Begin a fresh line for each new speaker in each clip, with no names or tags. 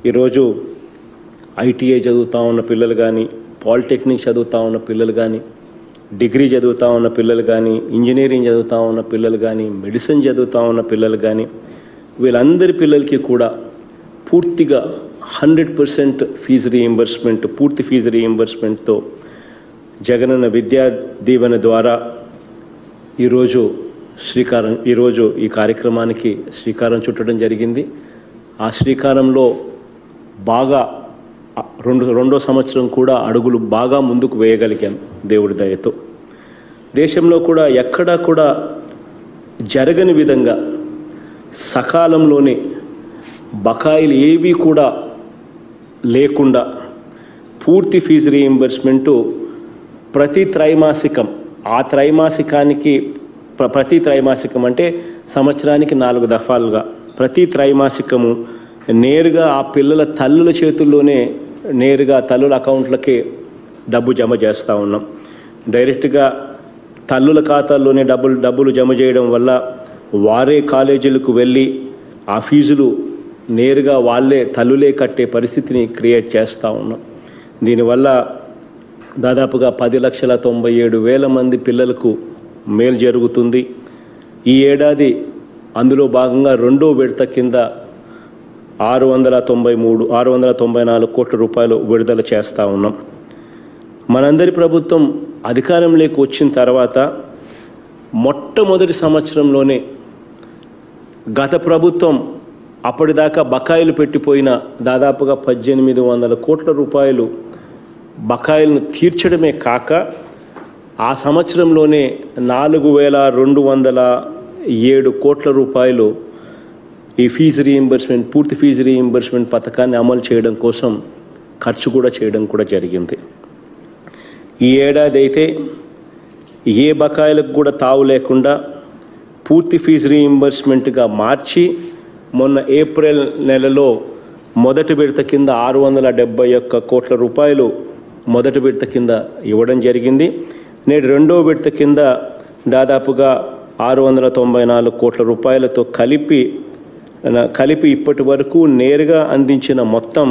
ఈరోజు ఐటీఐ చదువుతూ ఉన్న పిల్లలు కానీ పాలిటెక్నిక్ చదువుతూ ఉన్న పిల్లలు కానీ డిగ్రీ చదువుతూ ఉన్న పిల్లలు కానీ ఇంజనీరింగ్ చదువుతూ ఉన్న పిల్లలు కానీ మెడిసిన్ చదువుతూ ఉన్న పిల్లలు కానీ వీళ్ళందరి పిల్లలకి కూడా పూర్తిగా హండ్రెడ్ పర్సెంట్ ఫీజు రీయింబర్స్మెంట్ పూర్తి ఫీజు రీయింబర్స్మెంట్తో జగనన్న విద్యా దీవెన ద్వారా ఈరోజు శ్రీకారం ఈరోజు ఈ కార్యక్రమానికి శ్రీకారం చుట్టడం జరిగింది ఆ శ్రీకారంలో బాగా ఆ, రెండు రెండో సంవత్సరం కూడా అడుగులు బాగా ముందుకు వేయగలిగాం దేవుడి దయతో దేశంలో కూడా ఎక్కడా కూడా జరగని విధంగా సకాలంలోనే బకాయిలు ఏవి కూడా లేకుండా పూర్తి ఫీజు రీయింబర్స్మెంటు ప్రతి త్రైమాసికం ఆ త్రైమాసికానికి ప్ర- ప్రతి త్రైమాసికం అంటే సంవత్సరానికి నాలుగు దఫాలుగా ప్రతి త్రైమాసికము నేరుగా ఆ పిల్లల తల్లుల చేతుల్లోనే నేరుగా తల్లుల అకౌంట్లకే డబ్బు జమ చేస్తూ ఉన్నాం డైరెక్ట్గా తల్లుల ఖాతాల్లోనే డబ్బులు డబ్బులు జమ చేయడం వల్ల వారే కాలేజీలకు వెళ్ళి ఆ ఫీజులు నేరుగా వాళ్ళే తల్లులే కట్టే పరిస్థితిని క్రియేట్ చేస్తూ ఉన్నాం దీనివల్ల దాదాపుగా పది లక్షల తొంభై ఏడు వేల మంది పిల్లలకు మేలు జరుగుతుంది ఈ ఏడాది అందులో భాగంగా రెండో విడత కింద ఆరు వందల తొంభై మూడు ఆరు వందల తొంభై నాలుగు కోట్ల రూపాయలు విడుదల చేస్తూ ఉన్నాం మనందరి ప్రభుత్వం అధికారంలోకి వచ్చిన తర్వాత మొట్టమొదటి సంవత్సరంలోనే గత ప్రభుత్వం అప్పటిదాకా బకాయిలు పెట్టిపోయిన దాదాపుగా పద్దెనిమిది వందల కోట్ల రూపాయలు బకాయిలను తీర్చడమే కాక ఆ సంవత్సరంలోనే నాలుగు వేల రెండు వందల ఏడు కోట్ల రూపాయలు ఈ ఫీజు రీయింబర్స్మెంట్ పూర్తి ఫీజు రీయింబర్స్మెంట్ పథకాన్ని అమలు చేయడం కోసం ఖర్చు కూడా చేయడం కూడా జరిగింది ఈ ఏడాది అయితే ఏ బకాయిలకు కూడా తావు లేకుండా పూర్తి ఫీజు రీయింబర్స్మెంట్గా మార్చి మొన్న ఏప్రిల్ నెలలో మొదటి విడత కింద ఆరు వందల డెబ్బై ఒక్క కోట్ల రూపాయలు మొదటి విడత కింద ఇవ్వడం జరిగింది నేడు రెండో విడత కింద దాదాపుగా ఆరు వందల తొంభై నాలుగు కోట్ల రూపాయలతో కలిపి న- కలిపి ఇప్పటి వరకు నేరుగా అందించిన మొత్తం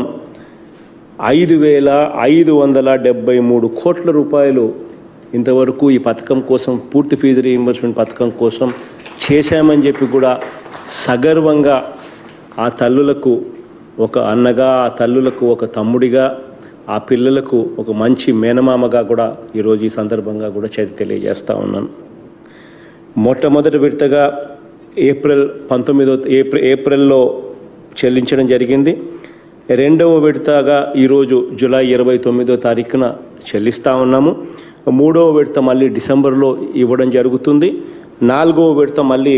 ఐదు వేల ఐదు వందల డెబ్బై మూడు కోట్ల రూపాయలు ఇంతవరకు ఈ పథకం కోసం పూర్తి ఫీజు రీయింబర్స్మెంట్ పథకం కోసం చేశామని చెప్పి కూడా సగర్వంగా ఆ తల్లులకు ఒక అన్నగా ఆ తల్లులకు ఒక తమ్ముడిగా ఆ పిల్లలకు ఒక మంచి మేనమామగా కూడా ఈరోజు ఈ సందర్భంగా కూడా చేతి తెలియజేస్తా ఉన్నాను మొట్టమొదటి విడతగా ఏప్రిల్ పంతొమ్మిదో ఏప్రిల్ ఏప్రిల్లో చెల్లించడం జరిగింది రెండవ విడతగా ఈరోజు జూలై ఇరవై తొమ్మిదో తారీఖున చెల్లిస్తూ ఉన్నాము మూడవ విడత మళ్ళీ డిసెంబర్లో ఇవ్వడం జరుగుతుంది నాలుగవ విడత మళ్ళీ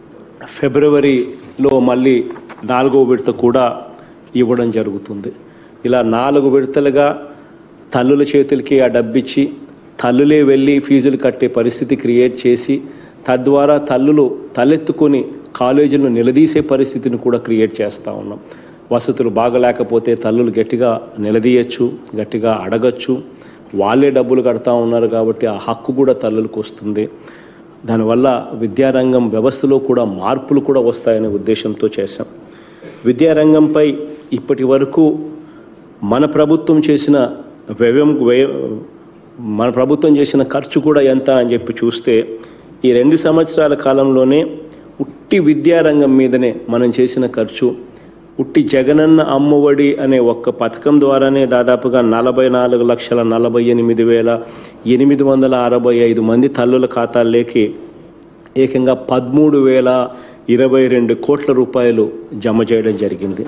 ఫిబ్రవరిలో మళ్ళీ నాలుగవ విడత కూడా ఇవ్వడం జరుగుతుంది ఇలా నాలుగు విడతలుగా తల్లుల చేతులకి ఆ డబ్బిచ్చి తల్లులే వెళ్ళి ఫీజులు కట్టే పరిస్థితి క్రియేట్ చేసి తద్వారా తల్లులు తలెత్తుకొని కాలేజీలను నిలదీసే పరిస్థితిని కూడా క్రియేట్ చేస్తూ ఉన్నాం వసతులు బాగలేకపోతే తల్లులు గట్టిగా నిలదీయచ్చు గట్టిగా అడగచ్చు వాళ్ళే డబ్బులు కడతా ఉన్నారు కాబట్టి ఆ హక్కు కూడా తల్లులకు వస్తుంది దానివల్ల విద్యారంగం వ్యవస్థలో కూడా మార్పులు కూడా వస్తాయనే ఉద్దేశంతో చేశాం విద్యారంగంపై ఇప్పటి వరకు మన ప్రభుత్వం చేసిన వ్యయం వ్యయ మన ప్రభుత్వం చేసిన ఖర్చు కూడా ఎంత అని చెప్పి చూస్తే ఈ రెండు సంవత్సరాల కాలంలోనే ఉట్టి విద్యారంగం మీదనే మనం చేసిన ఖర్చు ఉట్టి జగనన్న అమ్మఒడి అనే ఒక్క పథకం ద్వారానే దాదాపుగా నలభై నాలుగు లక్షల నలభై ఎనిమిది వేల ఎనిమిది వందల అరవై ఐదు మంది తల్లుల ఖాతాల్లోకి ఏకంగా పదమూడు వేల ఇరవై రెండు కోట్ల రూపాయలు జమ చేయడం జరిగింది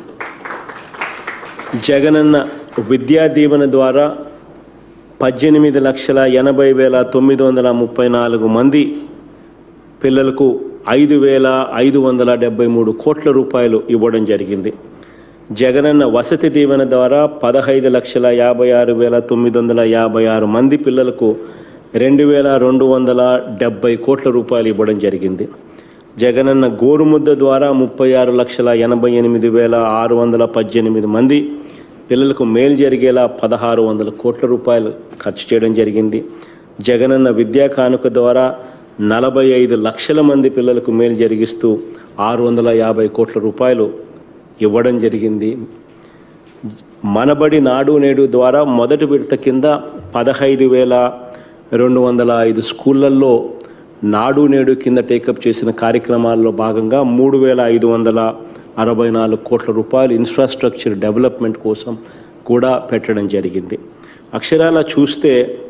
జగనన్న విద్యా దీవెన ద్వారా పద్దెనిమిది లక్షల ఎనభై వేల తొమ్మిది వందల ముప్పై నాలుగు మంది పిల్లలకు ఐదు వేల ఐదు వందల డెబ్బై మూడు కోట్ల రూపాయలు ఇవ్వడం జరిగింది జగనన్న వసతి దీవెన ద్వారా పదహైదు లక్షల యాభై ఆరు వేల తొమ్మిది వందల యాభై ఆరు మంది పిల్లలకు రెండు వేల రెండు వందల డెబ్బై కోట్ల రూపాయలు ఇవ్వడం జరిగింది జగనన్న గోరుముద్ద ద్వారా ముప్పై ఆరు లక్షల ఎనభై ఎనిమిది వేల ఆరు వందల పద్దెనిమిది మంది పిల్లలకు మేలు జరిగేలా పదహారు వందల కోట్ల రూపాయలు ఖర్చు చేయడం జరిగింది జగనన్న విద్యా కానుక ద్వారా నలభై ఐదు లక్షల మంది పిల్లలకు మేలు జరిగిస్తూ ఆరు వందల యాభై కోట్ల రూపాయలు ఇవ్వడం జరిగింది మనబడి నాడు నేడు ద్వారా మొదటి విడత కింద పదహైదు వేల రెండు వందల ఐదు స్కూళ్ళల్లో నాడు నేడు కింద టేకప్ చేసిన కార్యక్రమాల్లో భాగంగా మూడు వేల ఐదు వందల అరవై నాలుగు కోట్ల రూపాయలు ఇన్ఫ్రాస్ట్రక్చర్ డెవలప్మెంట్ కోసం కూడా పెట్టడం జరిగింది అక్షరాల చూస్తే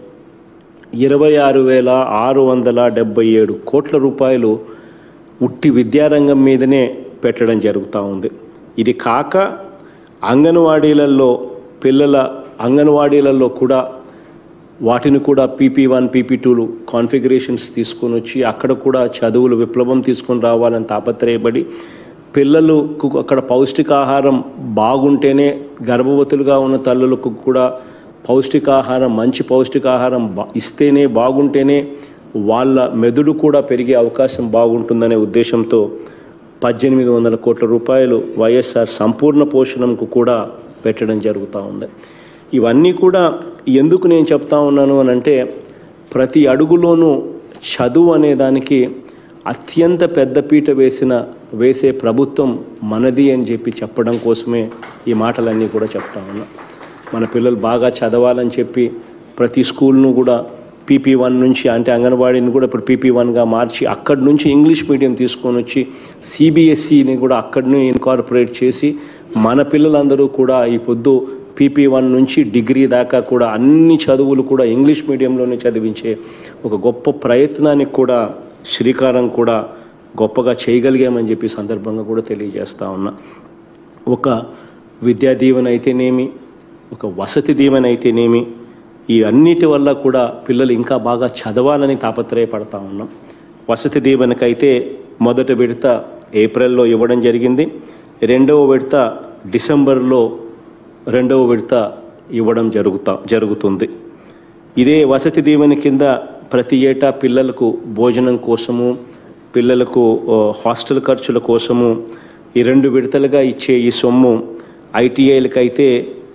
ఇరవై ఆరు వేల ఆరు వందల డెబ్బై ఏడు కోట్ల రూపాయలు ఉట్టి విద్యారంగం మీదనే పెట్టడం జరుగుతూ ఉంది ఇది కాక అంగన్వాడీలలో పిల్లల అంగన్వాడీలలో కూడా వాటిని కూడా పీపీ వన్ పీపీ టూలు కాన్ఫిగరేషన్స్ తీసుకొని వచ్చి అక్కడ కూడా చదువులు విప్లవం తీసుకొని రావాలని తాపత్రయపడి పిల్లలకు అక్కడ పౌష్టికాహారం బాగుంటేనే గర్భవతులుగా ఉన్న తల్లులకు కూడా పౌష్టికాహారం మంచి పౌష్టికాహారం బా- ఇస్తేనే బాగుంటేనే వాళ్ళ మెదడు కూడా పెరిగే అవకాశం బాగుంటుందనే ఉద్దేశంతో పద్దెనిమిది వందల కోట్ల రూపాయలు వైఎస్ఆర్ సంపూర్ణ పోషణంకు కూడా పెట్టడం జరుగుతూ ఉంది ఇవన్నీ కూడా ఎందుకు నేను చెప్తా ఉన్నాను అని అంటే ప్రతి అడుగులోనూ చదువు అనే దానికి అత్యంత పెద్దపీట వేసిన వేసే ప్రభుత్వం మనది అని చెప్పి చెప్పడం కోసమే ఈ మాటలన్నీ కూడా చెప్తా ఉన్నా మన పిల్లలు బాగా చదవాలని చెప్పి ప్రతి స్కూల్ను కూడా పీపీ వన్ నుంచి అంటే అంగన్వాడీని కూడా ఇప్పుడు పీపీ వన్గా మార్చి అక్కడి నుంచి ఇంగ్లీష్ మీడియం తీసుకొని వచ్చి సిబిఎస్ఈని కూడా అక్కడిని ఇన్కార్పొరేట్ చేసి మన పిల్లలందరూ కూడా ఈ పొద్దు పీపీ వన్ నుంచి డిగ్రీ దాకా కూడా అన్ని చదువులు కూడా ఇంగ్లీష్ మీడియంలోనే చదివించే ఒక గొప్ప ప్రయత్నానికి కూడా శ్రీకారం కూడా గొప్పగా చేయగలిగామని చెప్పి ఈ సందర్భంగా కూడా తెలియజేస్తా ఉన్నా ఒక విద్యా దీవెన అయితేనేమి ఒక వసతి దీవెన అయితేనేమి ఈ అన్నిటి వల్ల కూడా పిల్లలు ఇంకా బాగా చదవాలని తాపత్రయపడతా ఉన్నాం వసతి దీవెనకైతే మొదటి విడత ఏప్రిల్లో ఇవ్వడం జరిగింది రెండవ విడత డిసెంబర్లో రెండవ విడత ఇవ్వడం జరుగుతా జరుగుతుంది ఇదే వసతి దీవెన కింద ప్రతి ఏటా పిల్లలకు భోజనం కోసము పిల్లలకు ఆ, హాస్టల్ ఖర్చుల కోసము ఈ రెండు విడతలుగా ఇచ్చే ఈ సొమ్ము ఐటీఐలకైతే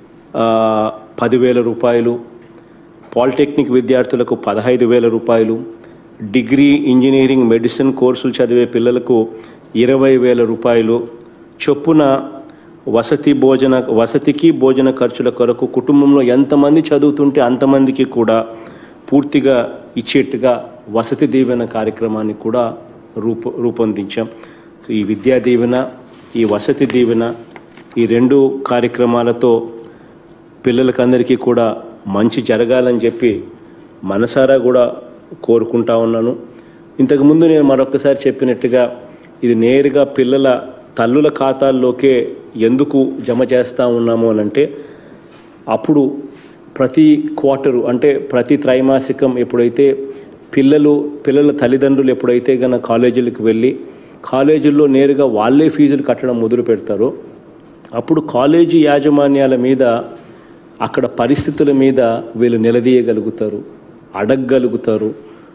పదివేల రూపాయలు పాలిటెక్నిక్ విద్యార్థులకు పదహైదు వేల రూపాయలు డిగ్రీ ఇంజనీరింగ్ మెడిసిన్ కోర్సులు చదివే పిల్లలకు ఇరవై వేల రూపాయలు చొప్పున వసతి భోజన వసతికి భోజన ఖర్చుల కొరకు కుటుంబంలో ఎంతమంది చదువుతుంటే అంతమందికి కూడా పూర్తిగా ఇచ్చేట్టుగా వసతి దీవెన కార్యక్రమాన్ని కూడా రూప రూపొందించాం ఈ విద్యా దీవెన ఈ వసతి దీవెన ఈ రెండు కార్యక్రమాలతో పిల్లలకందరికీ కూడా మంచి జరగాలని చెప్పి మనసారా కూడా కోరుకుంటా ఉన్నాను ఇంతకుముందు నేను మరొకసారి చెప్పినట్టుగా ఇది నేరుగా పిల్లల తల్లుల ఖాతాల్లోకే ఎందుకు జమ చేస్తూ ఉన్నాము అని అంటే అప్పుడు ప్రతి క్వార్టరు అంటే ప్రతి త్రైమాసికం ఎప్పుడైతే పిల్లలు పిల్లల తల్లిదండ్రులు ఎప్పుడైతే గన కాలేజీలకు వెళ్ళి కాలేజీల్లో నేరుగా వాళ్ళే ఫీజులు కట్టడం మొదలు పెడతారో అప్పుడు కాలేజీ యాజమాన్యాల మీద అక్కడ పరిస్థితుల మీద వీళ్ళు నిలదీయగలుగుతారు అడగగలుగుతారు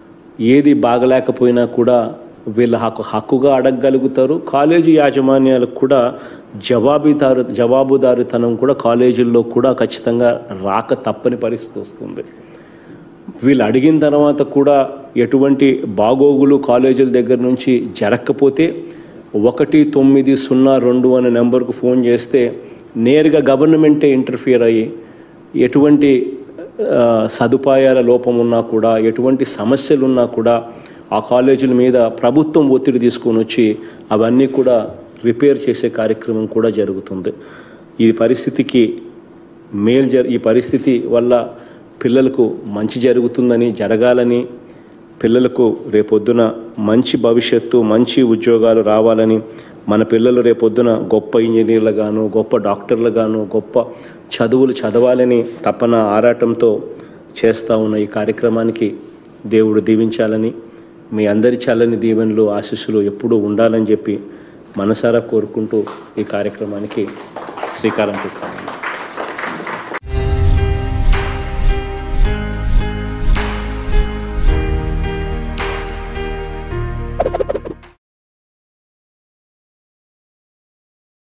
ఏది బాగలేకపోయినా కూడా వీళ్ళ హక్కు హక్కుగా అడగగలుగుతారు కాలేజీ యాజమాన్యాలకు కూడా జవాబుదారు జవాబుదారితనం కూడా కాలేజీల్లో కూడా ఖచ్చితంగా రాక తప్పని పరిస్థితి వస్తుంది వీళ్ళు అడిగిన తర్వాత కూడా ఎటువంటి బాగోగులు కాలేజీల దగ్గర నుంచి జరగకపోతే ఒకటి తొమ్మిది సున్నా రెండు అనే నెంబర్కు ఫోన్ చేస్తే నేరుగా గవర్నమెంటే ఇంటర్ఫియర్ అయ్యి ఎటువంటి ఆ, సదుపాయాల లోపం ఉన్నా కూడా ఎటువంటి సమస్యలు ఉన్నా కూడా ఆ కాలేజీల మీద ప్రభుత్వం ఒత్తిడి తీసుకొని వచ్చి అవన్నీ కూడా రిపేర్ చేసే కార్యక్రమం కూడా జరుగుతుంది ఈ పరిస్థితికి మేలు జర ఈ పరిస్థితి వల్ల పిల్లలకు మంచి జరుగుతుందని జరగాలని పిల్లలకు రేపొద్దున మంచి భవిష్యత్తు మంచి ఉద్యోగాలు రావాలని మన పిల్లలు రేపొద్దున గొప్ప ఇంజనీర్లుగాను గొప్ప డాక్టర్లుగాను గొప్ప చదువులు చదవాలని తపన ఆరాటంతో చేస్తూ ఉన్న ఈ కార్యక్రమానికి దేవుడు దీవించాలని మీ అందరి చల్లని దీవెనలు ఆశీస్సులు ఎప్పుడూ ఉండాలని చెప్పి మనసారా కోరుకుంటూ ఈ కార్యక్రమానికి శ్రీకారం చుట్టాను